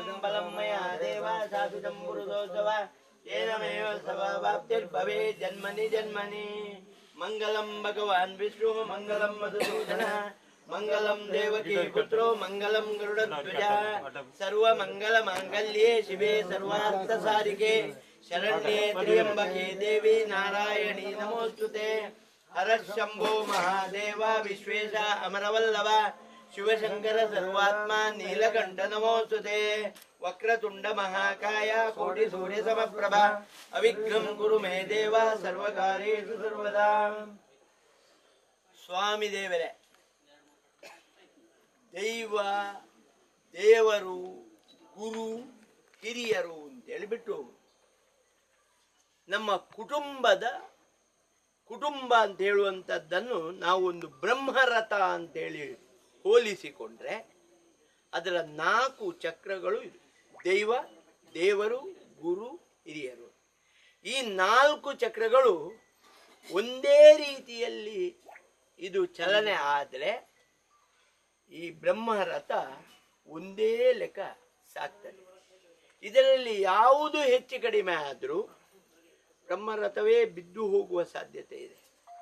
ಬಲಂ ಮಯ ದೇವ ಸಾಧುಜಂ ಪುರುಷೋತ್ಸವ ಏನಮೇವ ಸಭಾವಾಪ್ತಿರ್ಭವೇ ಜನ್ಮನಿ ಜನ್ಮನಿ ಮಂಗಲಂ ಭಗವಾನ್ ವಿಷ್ಣು ಮಂಗಲಂ ಮಧುಸೂದನ ಮಂಗಲಂ ದೇವಕಿ ಪುತ್ರೋ ಮಂಗಲಂ ಗರುಡಧ್ವಜ ಸರ್ವ ಮಂಗಲ ಮಾಂಗಲ್ಯೇ ಶಿವೆ ಸರ್ವಾರ್ಥ ಸಾರಿಕೆ ಶರಣ್ಯೇ ತ್ರ್ಯಂಬಕೆ ದೇವಿ ನಾರಾಯಣಿ ನಮೋಸ್ತುತೆ ಹರ ಶಂಭೋ ಮಹಾದೇವ ವಿಶ್ವೇಶ ಅಮರವಲ್ಲಭ ಶಿವಶಂಕರ ಸರ್ವಾತ್ಮ ನೀಲಕಂಠ ನಮೋಸ್ತುತೆ ವಕ್ರತುಂಡ ಮಹಾಕಾಯ ಕೋಟಿ ಸೂರ್ಯ ಸಮಪ್ರಭ ಅವಿಘ್ನಂ ಕುರು ಮೇ ದೇವ ಸರ್ವಕಾರ್ಯೇಷು ಸರ್ವದಾ ಸ್ವಾಮಿ ದೇವರೇ ದೈವ ದೇವರು ಗುರು ಹಿರಿಯರು ಅಂತ ಹೇಳಿಬಿಟ್ಟು ನಮ್ಮ ಕುಟುಂಬದ ಕುಟುಂಬ ಅಂತ ಹೇಳುವಂಥದ್ದನ್ನು ನಾವು ಒಂದು ಬ್ರಹ್ಮರಥ ಅಂತೇಳಿ ಹೋಲಿಸಿಕೊಂಡ್ರೆ ಅದರ ನಾಲ್ಕು ಚಕ್ರಗಳು ಇದೆ ದೈವ ದೇವರು ಗುರು ಹಿರಿಯರು ಈ ನಾಲ್ಕು ಚಕ್ರಗಳು ಒಂದೇ ರೀತಿಯಲ್ಲಿ ಇದು ಚಲನೆ ಆದರೆ ಈ ಬ್ರಹ್ಮರಥ ಒಂದೇ ಲೆಕ್ಕ ಸಾಕ್ತದೆ ಇದರಲ್ಲಿ ಯಾವುದು ಹೆಚ್ಚು ಕಡಿಮೆ ಆದರೂ ಬ್ರಹ್ಮರಥವೇ ಬಿದ್ದು ಹೋಗುವ ಸಾಧ್ಯತೆ ಇದೆ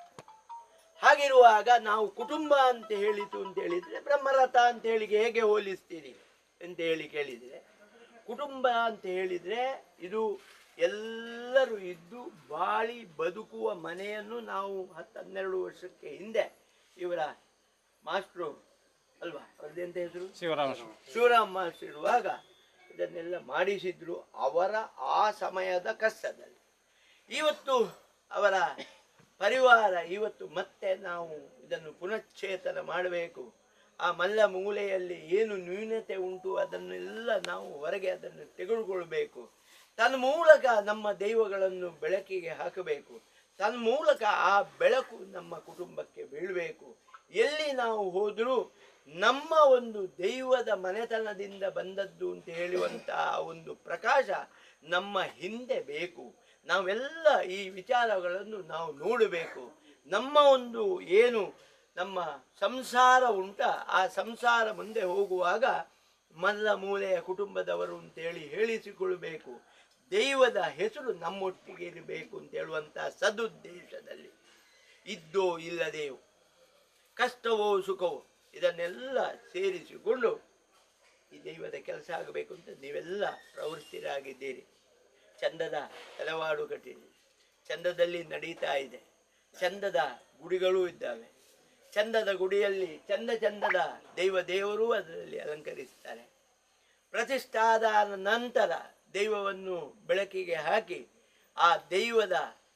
ಹಾಗಿರುವಾಗ ನಾವು ಕುಟುಂಬ ಅಂತ ಹೇಳಿತು ಅಂತ ಹೇಳಿದ್ರೆ ಬ್ರಹ್ಮರಥ ಅಂತ ಹೇಳಿ ಹೇಗೆ ಹೋಲಿಸ್ತೀರಿ ಅಂತ ಹೇಳಿ ಕೇಳಿದ್ರೆ ಕುಟುಂಬ ಅಂತ ಹೇಳಿದ್ರೆ ಇದು ಎಲ್ಲರೂ ಇದ್ದು ಬಾಳಿ ಬದುಕುವ ಮನೆಯನ್ನು ನಾವು ಹತ್ತು ಹನ್ನೆರಡು ವರ್ಷಕ್ಕೆ ಹಿಂದೆ ಇವರ ಮಾಸ್ಟ್ರು ಅಲ್ವಾ ಅವ್ರದ್ದೆಂತ ಹೆಸರು ಶಿವರಾಮ ಶಿವರಾಮ ಮಾಸ್ಟರ್ ಇರುವಾಗ ಇದನ್ನೆಲ್ಲ ಮಾಡಿಸಿದ್ರು ಅವರ ಆ ಸಮಯದ ಕಷ್ಟದಲ್ಲಿ ಇವತ್ತು ಅವರ ಪರಿವಾರ ಇವತ್ತು ಮತ್ತೆ ನಾವು ಇದನ್ನು ಪುನಶ್ಚೇತನ ಮಾಡಬೇಕು ಆ ಮಲ್ಲ ಮೂಲೆಯಲ್ಲಿ ಏನು ನ್ಯೂನತೆ ಉಂಟು ಅದನ್ನೆಲ್ಲ ನಾವು ಹೊರಗೆ ಅದನ್ನು ತೆಗೆದುಕೊಳ್ಬೇಕು ತನ್ನ ಮೂಲಕ ನಮ್ಮ ದೈವಗಳನ್ನು ಬೆಳಕಿಗೆ ಹಾಕಬೇಕು ತನ್ನ ಮೂಲಕ ಆ ಬೆಳಕು ನಮ್ಮ ಕುಟುಂಬಕ್ಕೆ ಬೀಳಬೇಕು ಎಲ್ಲಿ ನಾವು ಹೋದರೂ ನಮ್ಮ ಒಂದು ದೈವದ ಮನೆತನದಿಂದ ಬಂದದ್ದು ಅಂತ ಹೇಳುವಂತಹ ಒಂದು ಪ್ರಕಾಶ ನಮ್ಮ ಹಿಂದೆ ಬೇಕು ನಾವೆಲ್ಲ ಈ ವಿಚಾರಗಳನ್ನು ನಾವು ನೋಡಬೇಕು ನಮ್ಮ ಒಂದು ಏನು ನಮ್ಮ ಸಂಸಾರ ಉಂಟ ಆ ಸಂಸಾರ ಮುಂದೆ ಹೋಗುವಾಗ ಮಲ್ಲ ಮೂಲೆಯ ಕುಟುಂಬದವರು ಅಂತೇಳಿ ಹೇಳಿಸಿಕೊಳ್ಬೇಕು ದೈವದ ಹೆಸರು ನಮ್ಮೊಟ್ಟಿಗೆ ಇರಬೇಕು ಅಂತ ಹೇಳುವಂಥ ಸದುದ್ದೇಶದಲ್ಲಿ ಇದ್ದೋ ಇಲ್ಲದೆಯೋ ಕಷ್ಟವೋ ಸುಖವೋ ಇದನ್ನೆಲ್ಲ ಸೇರಿಸಿಕೊಂಡು ಈ ದೈವದ ಕೆಲಸ ಆಗಬೇಕು ಅಂತ ನೀವೆಲ್ಲ ಪ್ರವೃತ್ತಿರಾಗಿದ್ದೀರಿ ಚಂದದ ತಲವಾಡು ಕಟ್ಟಿದೆ ಚಂದದಲ್ಲಿ ನಡೀತಾ ಇದೆ ಚಂದದ ಗುಡಿಗಳೂ ಇದ್ದಾವೆ ಚಂದದ ಗುಡಿಯಲ್ಲಿ ಚಂದ ಚಂದದ ದೈವ ದೇವರು ಅದರಲ್ಲಿ ಅಲಂಕರಿಸ್ತಾರೆ ಪ್ರತಿಷ್ಠಾದ ನಂತರ ದೈವವನ್ನು ಬೆಳಕಿಗೆ ಹಾಕಿ ಆ ದೈವದ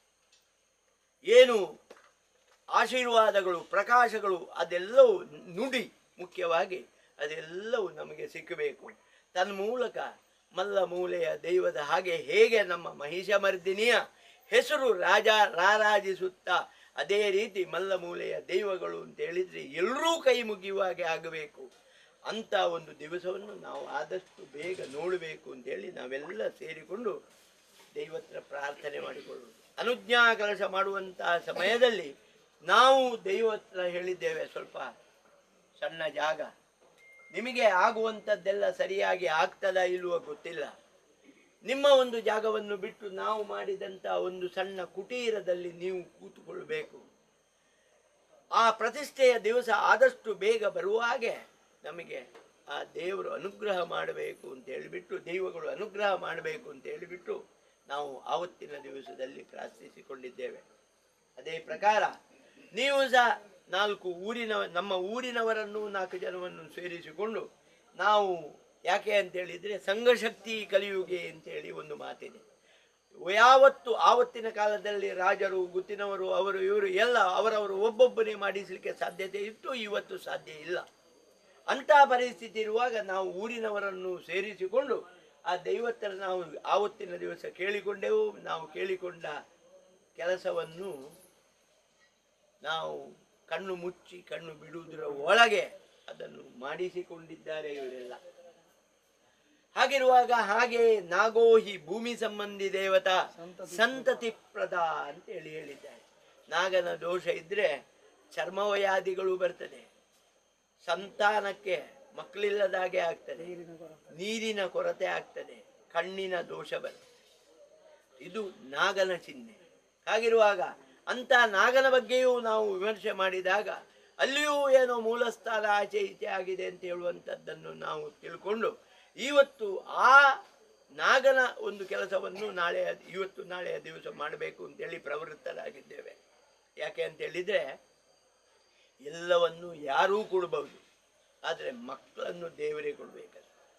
ಏನು ಆಶೀರ್ವಾದಗಳು ಪ್ರಕಾಶಗಳು ಅದೆಲ್ಲವೂ ನುಡಿ ಮುಖ್ಯವಾಗಿ ಅದೆಲ್ಲವೂ ನಮಗೆ ಸಿಕ್ಕಬೇಕು ತನ್ನ ಮೂಲಕ ಮಲ್ಲ ಮೂಲೆಯ ದೈವದ ಹಾಗೆ ಹೇಗೆ ನಮ್ಮ ಮಹಿಷಮರ್ದಿನಿಯ ಹೆಸರು ರಾಜ ರಾರಾಜಿಸುತ್ತಾ ಅದೇ ರೀತಿ ಮಲ್ಲ ಮೂಲೆಯ ದೈವಗಳು ಅಂತ ಹೇಳಿದ್ರೆ ಎಲ್ಲರೂ ಕೈ ಮುಗಿಯುವ ಹಾಗೆ ಆಗಬೇಕು ಅಂತ ಒಂದು ದಿವಸವನ್ನು ನಾವು ಆದಷ್ಟು ಬೇಗ ನೋಡಬೇಕು ಅಂತೇಳಿ ನಾವೆಲ್ಲ ಸೇರಿಕೊಂಡು ದೈವತ್ರ ಪ್ರಾರ್ಥನೆ ಮಾಡಿಕೊಳ್ಳುವುದು ಅನುಜ್ಞಾ ಕೆಲಸ ಮಾಡುವಂತಹ ಸಮಯದಲ್ಲಿ ನಾವು ದೈವತ್ರ ಹೇಳಿದ್ದೇವೆ ಸ್ವಲ್ಪ ಸಣ್ಣ ಜಾಗ ನಿಮಗೆ ಆಗುವಂಥದ್ದೆಲ್ಲ ಸರಿಯಾಗಿ ಆಗ್ತದಾ ಇಲ್ವೋ ಗೊತ್ತಿಲ್ಲ ನಿಮ್ಮ ಒಂದು ಜಾಗವನ್ನು ಬಿಟ್ಟು ನಾವು ಮಾಡಿದಂಥ ಒಂದು ಸಣ್ಣ ಕುಟೀರದಲ್ಲಿ ನೀವು ಕೂತುಕೊಳ್ಬೇಕು ಆ ಪ್ರತಿಷ್ಠೆಯ ದಿವಸ ಆದಷ್ಟು ಬೇಗ ಬರುವ ಹಾಗೆ ನಮಗೆ ಆ ದೇವರು ಅನುಗ್ರಹ ಮಾಡಬೇಕು ಅಂತ ಹೇಳಿಬಿಟ್ಟು ದೈವಗಳು ಅನುಗ್ರಹ ಮಾಡಬೇಕು ಅಂತ ಹೇಳಿಬಿಟ್ಟು ನಾವು ಆವತ್ತಿನ ದಿವಸದಲ್ಲಿ ಪ್ರಾರ್ಥಿಸಿಕೊಂಡಿದ್ದೇವೆ ಅದೇ ಪ್ರಕಾರ ನೀವು ಸಹ ನಾಲ್ಕು ಊರಿನ ನಮ್ಮ ಊರಿನವರನ್ನು ನಾಲ್ಕು ಜನವನ್ನು ಸೇರಿಸಿಕೊಂಡು ನಾವು ಯಾಕೆ ಅಂತ ಹೇಳಿದ್ರೆ ಸಂಘಶಕ್ತಿ ಕಲಿಯುಗೆ ಅಂತೇಳಿ ಒಂದು ಮಾತಿದೆ ಯಾವತ್ತು ಆವತ್ತಿನ ಕಾಲದಲ್ಲಿ ರಾಜರು ಗುತ್ತಿನವರು ಅವರು ಇವರು ಎಲ್ಲ ಅವರವರು ಒಬ್ಬೊಬ್ಬನೇ ಮಾಡಿಸಲಿಕ್ಕೆ ಸಾಧ್ಯತೆ ಇತ್ತು ಇವತ್ತು ಸಾಧ್ಯ ಇಲ್ಲ ಅಂತ ಪರಿಸ್ಥಿತಿ ಇರುವಾಗ ನಾವು ಊರಿನವರನ್ನು ಸೇರಿಸಿಕೊಂಡು ಆ ದೈವತ್ತರ ನಾವು ಆವತ್ತಿನ ದಿವಸ ಕೇಳಿಕೊಂಡೆವು ನಾವು ಕೇಳಿಕೊಂಡ ಕೆಲಸವನ್ನು ನಾವು ಕಣ್ಣು ಮುಚ್ಚಿ ಕಣ್ಣು ಬಿಡುವುದರ ಒಳಗೆ ಅದನ್ನು ಮಾಡಿಸಿಕೊಂಡಿದ್ದಾರೆ ಇವರೆಲ್ಲ ಹಾಗಿರುವಾಗ ಹಾಗೆ ನಾಗೋಹಿ ಭೂಮಿ ಸಂಬಂಧಿ ದೇವತಾ ಸಂತತಿ ಪ್ರದ ಅಂತ ಹೇಳಿ ಹೇಳಿದ್ದಾರೆ ನಾಗನ ದೋಷ ಇದ್ರೆ ಚರ್ಮವಯಾದಿಗಳು ಬರ್ತದೆ ಸಂತಾನಕ್ಕೆ ಮಕ್ಕಳಿಲ್ಲದಾಗೆ ಆಗ್ತದೆ ನೀರಿನ ಕೊರತೆ ಆಗ್ತದೆ ಕಣ್ಣಿನ ದೋಷ ಬರ್ತದೆ ಇದು ನಾಗನ ಚಿಹ್ನೆ ಹಾಗಿರುವಾಗ ಅಂತ ನಾಗನ ಬಗ್ಗೆಯೂ ನಾವು ವಿಮರ್ಶೆ ಮಾಡಿದಾಗ ಅಲ್ಲಿಯೂ ಏನೋ ಮೂಲಸ್ಥಾನ ಆಚೆ ಈಚೆ ಆಗಿದೆ ಅಂತ ಹೇಳುವಂಥದ್ದನ್ನು ನಾವು ತಿಳ್ಕೊಂಡು ಇವತ್ತು ಆ ನಾಗನ ಒಂದು ಕೆಲಸವನ್ನು ನಾಳೆ ಇವತ್ತು ನಾಳೆಯ ದಿವಸ ಮಾಡಬೇಕು ಅಂತೇಳಿ ಪ್ರವೃತ್ತರಾಗಿದ್ದೇವೆ ಯಾಕೆ ಅಂತ ಹೇಳಿದ್ರೆ ಎಲ್ಲವನ್ನು ಯಾರೂ ಕೊಡಬಹುದು ಆದರೆ ಮಕ್ಕಳನ್ನು ದೇವರೇ ಕೊಡಬೇಕಲ್ಲ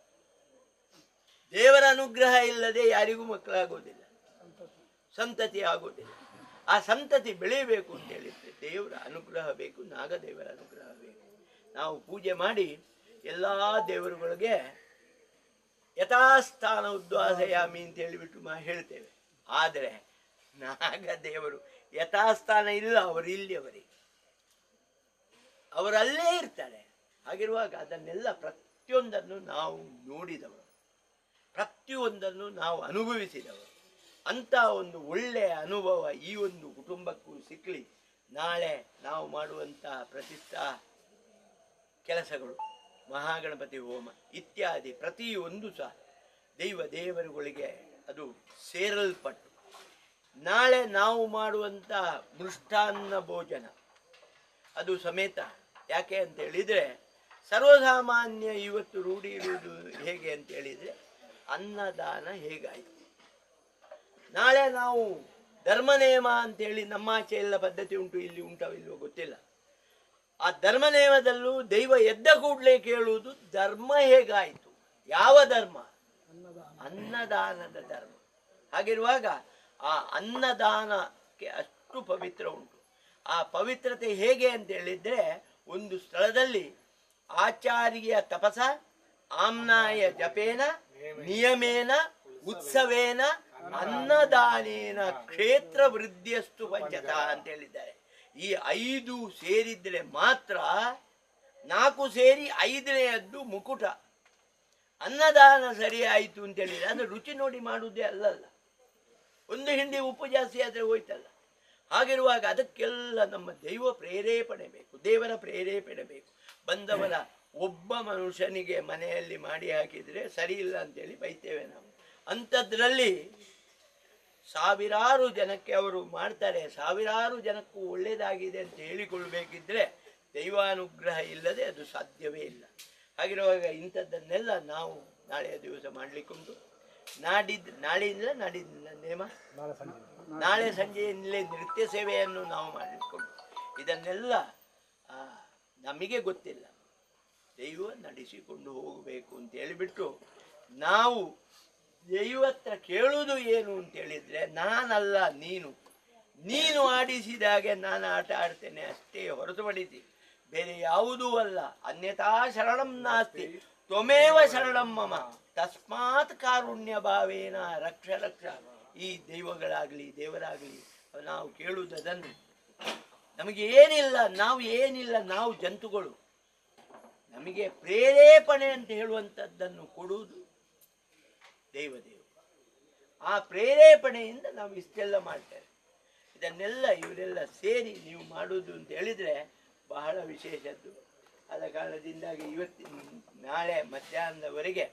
ದೇವರ ಅನುಗ್ರಹ ಇಲ್ಲದೆ ಯಾರಿಗೂ ಮಕ್ಕಳಾಗೋದಿಲ್ಲ ಸಂತತಿ ಆಗೋದಿಲ್ಲ ಆ ಸಂತತಿ ಬೆಳೆಯಬೇಕು ಅಂತ ಹೇಳಿದ್ರೆ ದೇವರ ಅನುಗ್ರಹ ಬೇಕು ನಾಗದೇವರ ಅನುಗ್ರಹ ಬೇಕು ನಾವು ಪೂಜೆ ಮಾಡಿ ಎಲ್ಲ ದೇವರುಗಳಿಗೆ ಯಥಾಸ್ಥಾನ ಉದ್ವಾಸಯಾಮಿ ಅಂತ ಹೇಳಿಬಿಟ್ಟು ಮಾ ಹೇಳ್ತೇವೆ ಆದರೆ ನಾಗದೇವರು ಯಥಾಸ್ಥಾನ ಇಲ್ಲ ಅವರು ಇಲ್ಲಿ ಅವರಿಗೆ ಅವರಲ್ಲೇ ಇರ್ತಾರೆ ಹಾಗಿರುವಾಗ ಅದನ್ನೆಲ್ಲ ಪ್ರತಿಯೊಂದನ್ನು ನಾವು ನೋಡಿದವರು ಪ್ರತಿಯೊಂದನ್ನು ನಾವು ಅನುಭವಿಸಿದವರು ಅಂತ ಒಂದು ಒಳ್ಳೆಯ ಅನುಭವ ಈ ಒಂದು ಕುಟುಂಬಕ್ಕೂ ಸಿಕ್ಕಲಿ ನಾಳೆ ನಾವು ಮಾಡುವಂತಹ ಪ್ರತಿಷ್ಠಾ ಕೆಲಸಗಳು ಮಹಾಗಣಪತಿ ಹೋಮ ಇತ್ಯಾದಿ ಪ್ರತಿಯೊಂದು ಸಹ ದೈವ ದೇವರುಗಳಿಗೆ ಅದು ಸೇರಲ್ಪಟ್ಟು ನಾಳೆ ನಾವು ಮಾಡುವಂಥ ಮೃಷ್ಟಾನ್ನ ಭೋಜನ ಅದು ಸಮೇತ ಯಾಕೆ ಅಂತ ಹೇಳಿದ್ರೆ ಸರ್ವಸಾಮಾನ್ಯ ಇವತ್ತು ರೂಢಿ ಇರುವುದು ಹೇಗೆ ಅಂತ ಹೇಳಿದ್ರೆ ಅನ್ನದಾನ ಹೇಗಾಯಿತು ನಾಳೆ ನಾವು ಧರ್ಮನೇಮ ಅಂತೇಳಿ ನಮ್ಮ ಆಚೆ ಎಲ್ಲ ಪದ್ಧತಿ ಉಂಟು ಇಲ್ಲಿ ಉಂಟೋ ಇಲ್ವೋ ಗೊತ್ತಿಲ್ಲ ಆ ಧರ್ಮನೇಮದಲ್ಲೂ ದೈವ ಎದ್ದ ಕೂಡಲೇ ಕೇಳುವುದು ಧರ್ಮ ಹೇಗಾಯಿತು ಯಾವ ಧರ್ಮ ಅನ್ನದಾನದ ಧರ್ಮ ಹಾಗಿರುವಾಗ ಆ ಅನ್ನದಾನಕ್ಕೆ ಅಷ್ಟು ಪವಿತ್ರ ಉಂಟು ಆ ಪವಿತ್ರತೆ ಹೇಗೆ ಅಂತ ಹೇಳಿದ್ರೆ ಒಂದು ಸ್ಥಳದಲ್ಲಿ ಆಚಾರ್ಯ ತಪಸ ಆಮ್ನಾಯ ಜಪೇನ ನಿಯಮೇನ ಉತ್ಸವೇನ ಅನ್ನದಾನೇನ ಕ್ಷೇತ್ರ ವೃದ್ಧಿಯಸ್ತು ಪಂಚತ ಅಂತ ಹೇಳಿದ್ದಾರೆ ಈ ಐದು ಸೇರಿದ್ರೆ ಮಾತ್ರ ನಾಲ್ಕು ಸೇರಿ ಐದನೆಯದ್ದು ಮುಕುಟ ಅನ್ನದಾನ ಸರಿ ಆಯಿತು ಅಂತ ಹೇಳಿದ್ರೆ ಅದು ರುಚಿ ನೋಡಿ ಮಾಡುವುದೇ ಅಲ್ಲಲ್ಲ ಒಂದು ಹಿಂಡಿ ಉಪ್ಪು ಜಾಸ್ತಿ ಆದರೆ ಹೋಯ್ತಲ್ಲ ಹಾಗಿರುವಾಗ ಅದಕ್ಕೆಲ್ಲ ನಮ್ಮ ದೈವ ಪ್ರೇರೇಪಣೆ ಬೇಕು ದೇವರ ಪ್ರೇರೇಪಣೆ ಬೇಕು ಬಂದವರ ಒಬ್ಬ ಮನುಷ್ಯನಿಗೆ ಮನೆಯಲ್ಲಿ ಮಾಡಿ ಹಾಕಿದರೆ ಸರಿ ಇಲ್ಲ ಅಂತೇಳಿ ಬೈತೇವೆ ನಾವು ಅಂಥದ್ರಲ್ಲಿ ಸಾವಿರಾರು ಜನಕ್ಕೆ ಅವರು ಮಾಡ್ತಾರೆ ಸಾವಿರಾರು ಜನಕ್ಕೂ ಒಳ್ಳೆಯದಾಗಿದೆ ಅಂತ ಹೇಳಿಕೊಳ್ಬೇಕಿದ್ರೆ ದೈವಾನುಗ್ರಹ ಇಲ್ಲದೆ ಅದು ಸಾಧ್ಯವೇ ಇಲ್ಲ ಹಾಗಿರುವಾಗ ಇಂಥದ್ದನ್ನೆಲ್ಲ ನಾವು ನಾಳೆಯ ದಿವಸ ಮಾಡಲಿಕ್ಕುಂಟು ನಾಡಿದ್ದು ನಾಳೆಯಿಂದ ನಾಡಿದ್ದಿಲ್ಲ ನೇಮ ನಾಳೆ ಸಂಜೆಯಿಂದಲೇ ನೃತ್ಯ ಸೇವೆಯನ್ನು ನಾವು ಮಾಡಿಕೊಂಡು ಇದನ್ನೆಲ್ಲ ಆ, ನಮಗೆ ಗೊತ್ತಿಲ್ಲ ದೈವ ನಡೆಸಿಕೊಂಡು ಹೋಗಬೇಕು ಅಂತ ಹೇಳಿಬಿಟ್ಟು ನಾವು ದೈವತ್ರ ಕೇಳುವುದು ಏನು ಅಂತ ಹೇಳಿದ್ರೆ ನಾನಲ್ಲ ನೀನು ನೀನು ಆಡಿಸಿದಾಗೆ ನಾನು ಆಟ ಆಡ್ತೇನೆ ಅಷ್ಟೇ ಹೊರತುಪಡಿಸಿ ಬೇರೆ ಯಾವುದೂ ಅಲ್ಲ ಅನ್ಯಥಾ ಶರಣಂ ನಾಸ್ತಿ ತ್ವಮೇವ ಶರಣಂ ಮಮ ತಸ್ಮಾತ್ ಕಾರುಣ್ಯ ಭಾವೇನ ರಕ್ಷ ರಕ್ಷ ಈ ದೈವಗಳಾಗಲಿ ದೇವರಾಗಲಿ ನಾವು ಕೇಳುವುದನ್ನು ನಮಗೆ ಏನಿಲ್ಲ ನಾವು ಏನಿಲ್ಲ ನಾವು ಜಂತುಗಳು ನಮಗೆ ಪ್ರೇರೇಪಣೆ ಅಂತ ಹೇಳುವಂಥದ್ದನ್ನು ಕೊಡುವುದು ದೈವದೇವ ಆ ಪ್ರೇರೇಪಣೆಯಿಂದ ನಾವು ಇಷ್ಟೆಲ್ಲ ಮಾಡ್ತೇವೆ ಇದನ್ನೆಲ್ಲ ಇವರೆಲ್ಲ ಸೇರಿ ನೀವು ಮಾಡುವುದು ಅಂತ ಹೇಳಿದ್ರೆ ಬಹಳ ವಿಶೇಷದ್ದು ಆದ ಕಾರಣದಿಂದಾಗಿ ಇವತ್ತಿನ ನಾಳೆ ಮಧ್ಯಾಹ್ನದವರೆಗೆ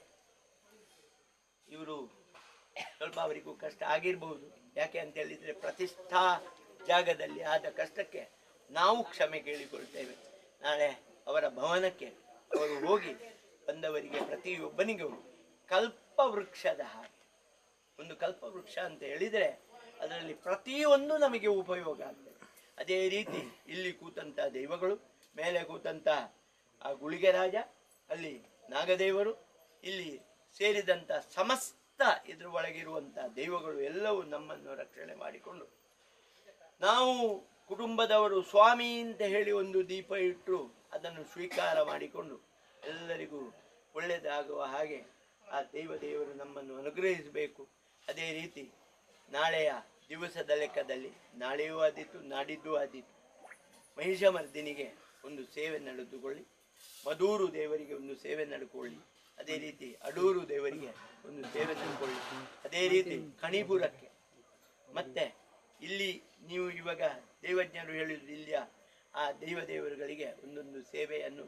ಇವರು ಸ್ವಲ್ಪ ಅವರಿಗೂ ಕಷ್ಟ ಆಗಿರಬಹುದು ಯಾಕೆ ಅಂತ ಹೇಳಿದ್ರೆ ಪ್ರತಿಷ್ಠಾ ಜಾಗದಲ್ಲಿ ಆದ ಕಷ್ಟಕ್ಕೆ ನಾವು ಕ್ಷಮೆ ಕೇಳಿಕೊಳ್ತೇವೆ ನಾಳೆ ಅವರ ಭವನಕ್ಕೆ ಅವರು ಹೋಗಿ ಬಂದವರಿಗೆ ಪ್ರತಿಯೊಬ್ಬನಿಗೂ ಕಲ್ಪವೃಕ್ಷದ ಹಾಗೆ ಒಂದು ಕಲ್ಪವೃಕ್ಷ ಅಂತ ಹೇಳಿದರೆ ಅದರಲ್ಲಿ ಪ್ರತಿಯೊಂದು ನಮಗೆ ಉಪಯೋಗ ಆಗ್ತದೆ ಅದೇ ರೀತಿ ಇಲ್ಲಿ ಕೂತಂತ ದೈವಗಳು ಮೇಲೆ ಕೂತಂತ ಆ ಗುಳಿಗೆ ರಾಜ ಅಲ್ಲಿ ನಾಗದೇವರು ಇಲ್ಲಿ ಸೇರಿದಂತ ಸಮಸ್ತ ಇದ್ರ ಒಳಗಿರುವಂತ ದೈವಗಳು ಎಲ್ಲವೂ ನಮ್ಮನ್ನು ರಕ್ಷಣೆ ಮಾಡಿಕೊಂಡು ನಾವು ಕುಟುಂಬದವರು ಸ್ವಾಮಿ ಅಂತ ಹೇಳಿ ಒಂದು ದೀಪ ಇಟ್ಟರು ಅದನ್ನು ಸ್ವೀಕಾರ ಮಾಡಿಕೊಂಡು ಎಲ್ಲರಿಗೂ ಒಳ್ಳೆಯದಾಗುವ ಹಾಗೆ ಆ ದೈವ ದೇವರು ನಮ್ಮನ್ನು ಅನುಗ್ರಹಿಸಬೇಕು ಅದೇ ರೀತಿ ನಾಳೆಯ ದಿವಸದ ಲೆಕ್ಕದಲ್ಲಿ ನಾಳೆಯೂ ಆದೀತು ನಾಡಿದ್ದು ಆದೀತು ಮಹಿಷಮರ್ದಿನಿಗೆ ಒಂದು ಸೇವೆ ನಡೆದುಕೊಳ್ಳಿ ಮಧೂರು ದೇವರಿಗೆ ಒಂದು ಸೇವೆ ನಡ್ಕೊಳ್ಳಿ ಅದೇ ರೀತಿ ಅಡೂರು ದೇವರಿಗೆ ಒಂದು ಸೇವೆ ನಡ್ಕೊಳ್ಳಿ ಅದೇ ರೀತಿ ಕಣಿಪುರಕ್ಕೆ ಮತ್ತೆ ಇಲ್ಲಿ ನೀವು ಇವಾಗ ದೈವಜ್ಞರು ಹೇಳಿದ್ರು ಇಲ್ಲಿಯ ಆ ದೈವ ದೇವರುಗಳಿಗೆ ಒಂದೊಂದು ಸೇವೆಯನ್ನು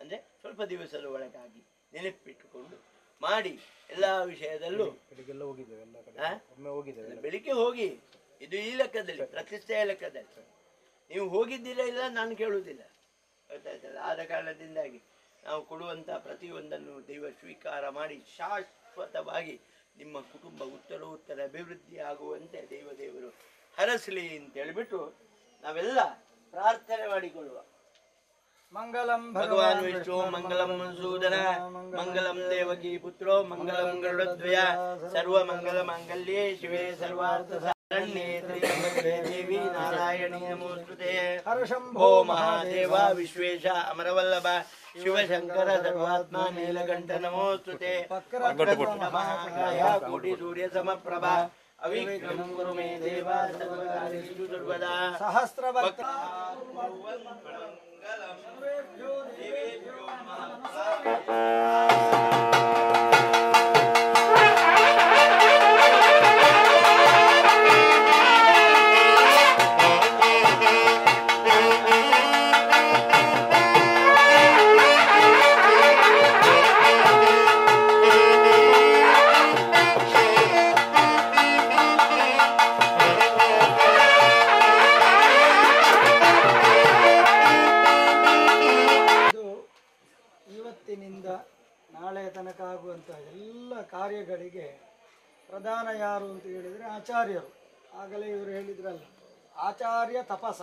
ಅಂದರೆ ಸ್ವಲ್ಪ ದಿವಸದ ಒಳಗಾಗಿ ನೆನಪಿಟ್ಟುಕೊಂಡು ಮಾಡಿ ಎಲ್ಲ ವಿಷಯದಲ್ಲೂ ಬೆಳಿಗ್ಗೆಲ್ಲ ಹೋಗಿದ್ದೇವೆ ಎಲ್ಲ ಕಡೆ ಆ? ಒಮ್ಮೆ ಹೋಗಿದ್ದೇವೆ ಎಲ್ಲ ಬೆಳಿಗ್ಗೆ ಹೋಗಿ ಇದು ಈ ಲೆಕ್ಕದಲ್ಲಿ ಪ್ರತಿಷ್ಠೆಯ ಲೆಕ್ಕದಲ್ಲಿ ನೀವು ಹೋಗಿದ್ದೀರಾ ಇಲ್ಲ ನಾನು ಕೇಳುವುದಿಲ್ಲ ಗೊತ್ತಾಯ್ತಲ್ಲ ಆದ ಕಾರಣದಿಂದಾಗಿ ನಾವು ಕೊಡುವಂಥ ಪ್ರತಿಯೊಂದನ್ನು ದೈವ ಸ್ವೀಕಾರ ಮಾಡಿ ಶಾಶ್ವತವಾಗಿ ನಿಮ್ಮ ಕುಟುಂಬ ಉತ್ತರೋತ್ತರ ಅಭಿವೃದ್ಧಿ ಆಗುವಂತೆ ದೈವ ದೇವರು ಹರಸಲಿ ಅಂತ ಹೇಳಿಬಿಟ್ಟು ನಾವೆಲ್ಲ ಪ್ರಾರ್ಥನೆ ಮಾಡಿಕೊಳ್ಳುವ ಮಂಗಲಂ ಭಗವಾನ್ ವಿಷ್ಣು ಮಂಗಲಂ ಮನ್ಸೂದನ ಮಂಗಲಂ ದೇವಕಿ ಪುತ್ರೋ ಮಂಗಲಂ ಗರುಡದ್ವಯ ಸರ್ವ ಮಂಗಲ ಮಾಂಗಲ್ಯೇ ಶಿವೆ ಸರ್ವಾರ್ಥ ಸಾರಣ್ಯೇ ತ್ರ್ಯಂಬಕೆ ದೇವಿ ನಾರಾಯಣಿ ನಮೋಸ್ತುತೆ ಹರಶಂಭೋ ಓ ಮಹಾದೇವ ವಿಶ್ವೇಶ ಅಮರವಲ್ಲಭ ಶಿವಶಂಕರ ಸರ್ವಾತ್ಮ ನೀಲಕಂಠ ನಮೋಸ್ತುತೆ ಮಹಾಕಾಯ ಕೋಟಿ ಸೂರ್ಯ ಸಮಪ್ರಭ ಅವಿಘ್ನಂ ಕುರು ಮೇ ದೇವ ಸರ್ವಕಾರ್ಯೇಷು ಸರ್ವದಾ ಸಹಸ್ರ ಭಕ್ತ ಇದು ಇವತ್ತಿನಿಂದ ನಾಳೆಯ ತನಕ ಆಗುವಂತಹ ಎಲ್ಲ ಕಾರ್ಯಗಳಿಗೆ ಪ್ರಧಾನ ಯಾರು ಅಂತ ಹೇಳಿದರೆ ಆಚಾರ್ಯರು ಆಗಲೇ ಇವರು ಹೇಳಿದ್ರಲ್ಲ ಆಚಾರ್ಯ ತಪಸ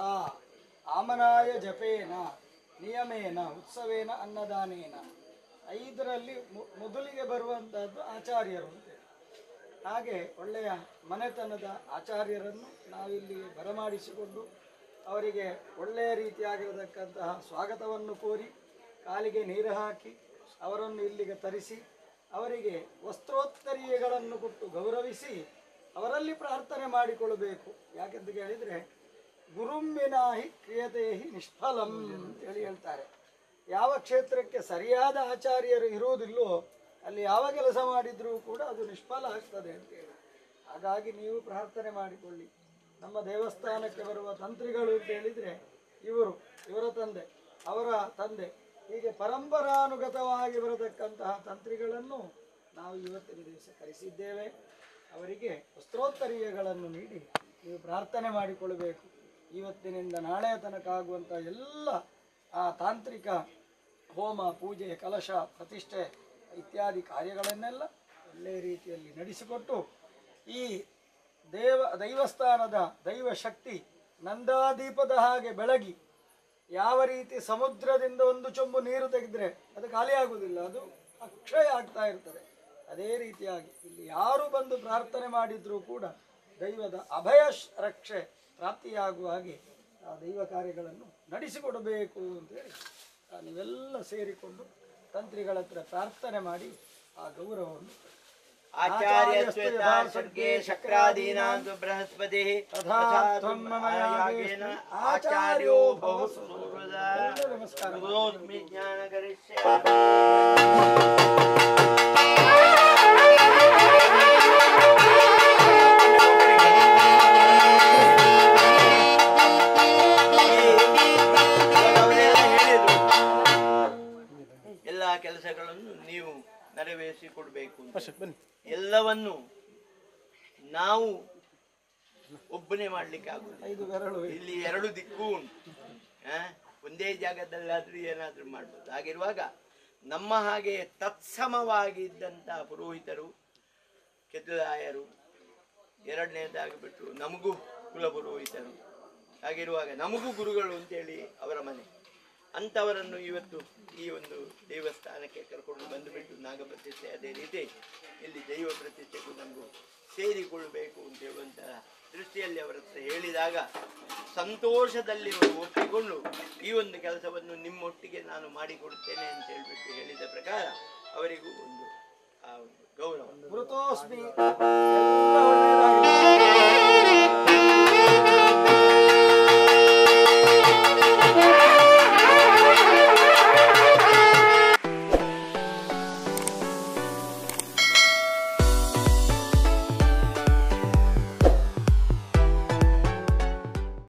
ಆಮನಾಯ ಜಪೇನ ನಿಯಮೇನ ಉತ್ಸವೇನ ಅನ್ನದಾನೇನ ಐದರಲ್ಲಿ ಮು- ಮೊದಲಿಗೆ ಬರುವಂತಹದ್ದು ಆಚಾರ್ಯರು ಅಂತೇಳಿ ಹಾಗೆ ಒಳ್ಳೆಯ ಮನೆತನದ ಆಚಾರ್ಯರನ್ನು ನಾವಿಲ್ಲಿ ಬರಮಾಡಿಸಿಕೊಂಡು ಅವರಿಗೆ ಒಳ್ಳೆಯ ರೀತಿಯಾಗಿರತಕ್ಕಂತಹ ಸ್ವಾಗತವನ್ನು ಕೋರಿ ಕಾಲಿಗೆ ನೀರು ಹಾಕಿ ಅವರನ್ನು ಇಲ್ಲಿಗೆ ತರಿಸಿ ಅವರಿಗೆ ವಸ್ತ್ರೋತ್ತರೀಯಗಳನ್ನು ಕೊಟ್ಟು ಗೌರವಿಸಿ ಅವರಲ್ಲಿ ಪ್ರಾರ್ಥನೆ ಮಾಡಿಕೊಳ್ಳಬೇಕು ಯಾಕೆಂತ ಕೇಳಿದರೆ ಗುರುಂಬಿನಾಹಿ ಕ್ರಿಯತೆಹಿ ನಿಷ್ಫಲಂ ಅಂತೇಳಿ ಹೇಳ್ತಾರೆ ಯಾವ ಕ್ಷೇತ್ರಕ್ಕೆ ಸರಿಯಾದ ಆಚಾರ್ಯರು ಇರುವುದಿಲ್ಲೋ ಅಲ್ಲಿ ಯಾವ ಕೆಲಸ ಮಾಡಿದ್ರೂ ಕೂಡ ಅದು ನಿಷ್ಫಲ ಆಗ್ತದೆ ಅಂತೇಳಿ ಹಾಗಾಗಿ ನೀವು ಪ್ರಾರ್ಥನೆ ಮಾಡಿಕೊಳ್ಳಿ ನಮ್ಮ ದೇವಸ್ಥಾನಕ್ಕೆ ಬರುವ ತಂತ್ರಿಗಳು ಅಂತ ಹೇಳಿದರೆ ಇವರು ಇವರ ತಂದೆ ಅವರ ತಂದೆ ಹೀಗೆ ಪರಂಪರಾನುಗತವಾಗಿ ಬರತಕ್ಕಂತಹ ತಂತ್ರಿಗಳನ್ನು ನಾವು ಇವತ್ತಿನ ದಿವಸ ಕರೆಸಿದ್ದೇವೆ ಅವರಿಗೆ ವಸ್ತ್ರೋತ್ತರೀಯಗಳನ್ನು ನೀಡಿ ನೀವು ಪ್ರಾರ್ಥನೆ ಮಾಡಿಕೊಳ್ಳಬೇಕು ಇವತ್ತಿನಿಂದ ನಾಳೆಯ ತನಕ ಆಗುವಂಥ ಎಲ್ಲ ಆ ತಾಂತ್ರಿಕ ಹೋಮ ಪೂಜೆ ಕಲಶ ಪ್ರತಿಷ್ಠೆ ಇತ್ಯಾದಿ ಕಾರ್ಯಗಳನ್ನೆಲ್ಲ ಒಳ್ಳೆಯ ರೀತಿಯಲ್ಲಿ ನಡೆಸಿಕೊಟ್ಟು ಈ ದೇವ ದೈವಸ್ಥಾನದ ದೈವ ಶಕ್ತಿ ನಂದಾದೀಪದ ಹಾಗೆ ಬೆಳಗಿ ಯಾವ ರೀತಿ ಸಮುದ್ರದಿಂದ ಒಂದು ಚೊಂಬು ನೀರು ತೆಗೆದ್ರೆ ಅದು ಖಾಲಿ ಆಗುವುದಿಲ್ಲ ಅದು ಅಕ್ಷಯ ಆಗ್ತಾ ಇರ್ತದೆ ಅದೇ ರೀತಿಯಾಗಿ ಇಲ್ಲಿ ಯಾರು ಬಂದು ಪ್ರಾರ್ಥನೆ ಮಾಡಿದ್ರೂ ಕೂಡ ದೈವದ ಅಭಯ ಶ- ರಕ್ಷೆ ಪ್ರಾಪ್ತಿಯಾಗುವ ಹಾಗೆ ಆ ದೈವ ಕಾರ್ಯಗಳನ್ನು ನಡೆಸಿಕೊಡಬೇಕು ಅಂತೇಳಿ ಆ ನೀವೆಲ್ಲ ಸೇರಿಕೊಂಡು ತಂತ್ರಿಗಳ ಹತ್ರ ಪ್ರಾರ್ಥನೆ ಮಾಡಿ ಆ ಗೌರವವನ್ನು ಆಚಾರ್ಯಸ್ತು ಯಥಾ ಸರ್ಗೇ ಶಕ್ರಾದೀನಾಂತು ಬೃಹಸ್ಪತಿ ತಥಾ ತ್ವಂ ಮಮ ಯಾಗೇನ ಆಚಾರ್ಯೋ ಭವ ಸುಹೃದ ನಮಸ್ಕಾರ ಗುರೋಸ್ಮಿ ಜ್ಞಾನ ಕರಿಷ್ಯ ಎಲ್ಲ ಕೆಲಸಗಳನ್ನು ನೀವು ನೆರವೇರಿಸಿಕೊಡ್ಬೇಕು ಅಂತ ಬನ್ನಿ ಎಲ್ಲವನ್ನು ನಾವು ಒಬ್ಬನೇ ಮಾಡ್ಲಿಕ್ಕೆ ಆಗುದಿಲ್ಲ ಐದು ಬೆರಳು ಇಲ್ಲಿ ಎರಡು ದಿಕ್ಕು ಉಂಟು ಆ? ಒಂದೇ ಜಾಗದಲ್ಲಾದ್ರೂ ಏನಾದ್ರೂ ಮಾಡ್ಬೋದು ಹಾಗಿರುವಾಗ ನಮ್ಮ ಹಾಗೆ ತತ್ಸಮವಾಗಿದ್ದಂಥ ಪುರೋಹಿತರು ಕೆತ್ತಲಾಯರು ಎರಡನೇದಾಗಿ ಬಿಟ್ಟು ನಮಗೂ ಕುಲಪುರೋಹಿತರು ಹಾಗಿರುವಾಗ ನಮಗೂ ಗುರುಗಳು ಅಂತೇಳಿ ಅವರ ಮನೆ ಅಂಥವರನ್ನು ಇವತ್ತು ಈ ಒಂದು ದೇವಸ್ಥಾನಕ್ಕೆ ಕರ್ಕೊಂಡು ಬಂದುಬಿಟ್ಟು ನಾಗಪ್ರತಿಷ್ಠೆ ಅದೇ ರೀತಿ ಇಲ್ಲಿ ದೈವ ಪ್ರತಿಷ್ಠೆಗೂ ನಮಗೂ ಸೇರಿಕೊಳ್ಳಬೇಕು ಅಂತ ಹೇಳುವಂತಹ ದೃಷ್ಟಿಯಲ್ಲಿ ಅವರ ಹತ್ರ ಹೇಳಿದಾಗ ಸಂತೋಷದಲ್ಲಿ ಅವರು ಒಪ್ಪಿಕೊಂಡು ಈ ಒಂದು ಕೆಲಸವನ್ನು ನಿಮ್ಮೊಟ್ಟಿಗೆ ನಾನು ಮಾಡಿಕೊಡ್ತೇನೆ ಅಂತ ಹೇಳ್ಬಿಟ್ಟು ಹೇಳಿದ ಪ್ರಕಾರ ಅವರಿಗೂ ಒಂದು ಆ ಒಂದು ಗೌರವ ಮೃತೋಸ್ಮಿ